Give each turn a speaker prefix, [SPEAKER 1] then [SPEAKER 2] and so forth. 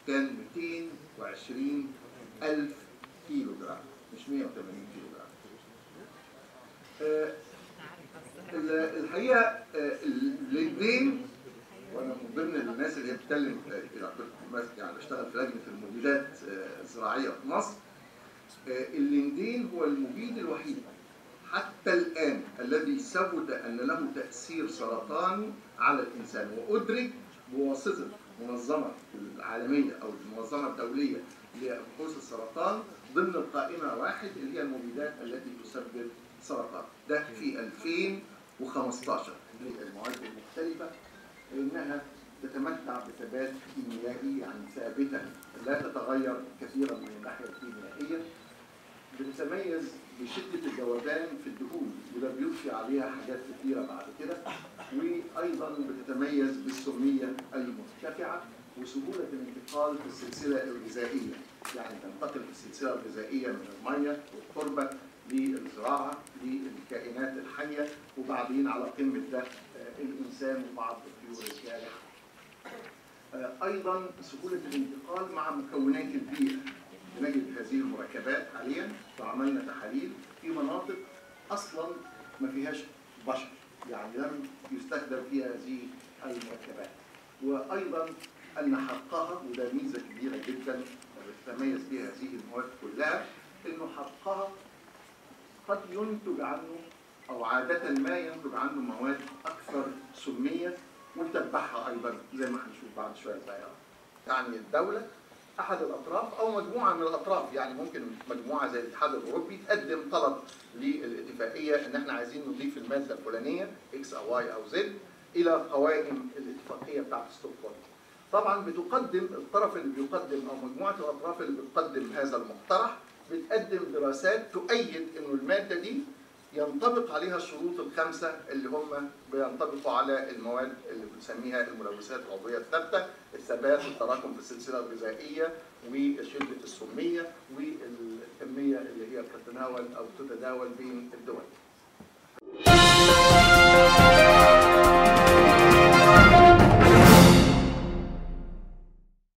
[SPEAKER 1] كان 220 ألف كيلو جرام مش 180 كيلو جرام آه، ال- الحقيقة آه، اللبنين وانا من ضمن الناس اللي هي بتتكلم آه، يعني كنت ماسك- يعني بشتغل في لجنه المبيدات آه، الزراعيه في مصر آه، اللندين هو المبيد الوحيد حتى الان الذي ثبت ان له تاثير سرطاني على الانسان وادرك بواسطه منظمه العالميه او المنظمه الدوليه لبحوث السرطان ضمن القائمه واحد اللي هي المبيدات التي تسبب سرطان ده في 2015 للمواد المختلفه انها تتمتع بثبات كيميائي يعني ثابتا لا تتغير كثيرا من الناحيه الكيميائيه بتتميز بشده الذوبان في الدهون وده بيضفي عليها حاجات كثيره بعد كده وايضا بتتميز بالسميه المرتفعه وسهوله الانتقال في السلسله الغذائيه يعني تنتقل في السلسله الغذائيه من الميه والتربه للزراعه للكائنات الحيه وبعدين على قمه ده آه، الانسان وبعض الطيور الجارحه. آه، ايضا سهوله الانتقال مع مكونات البيئه نجد هذه المركبات حاليا وعملنا تحاليل في مناطق اصلا ما فيهاش بشر يعني لم يستخدم فيها هذه المركبات وايضا ان حرقها وده ميزه كبيره جدا تتميز بها هذه المواد كلها انه حرقها قد ينتج عنه او عاده ما ينتج عنه مواد اكثر سميه وتتبعها ايضا زي ما هنشوف بعد شويه صغيره. يعني الدوله احد الاطراف او مجموعه من الاطراف يعني ممكن مجموعه زي الاتحاد الاوروبي تقدم طلب للاتفاقيه ان احنا عايزين نضيف الماده الفلانيه اكس او واي او زد الى قوائم الاتفاقيه بتاعت ستوكهولم. طبعا بتقدم الطرف اللي بيقدم او مجموعه الاطراف اللي بتقدم هذا المقترح بتقدم دراسات تؤيد انه الماده دي ينطبق عليها الشروط الخمسه اللي هم بينطبقوا على المواد اللي بنسميها الملوثات العضويه الثابته، الثبات والتراكم في السلسله الغذائيه وشده السميه والكميه اللي هي بتتناول او تتداول بين الدول.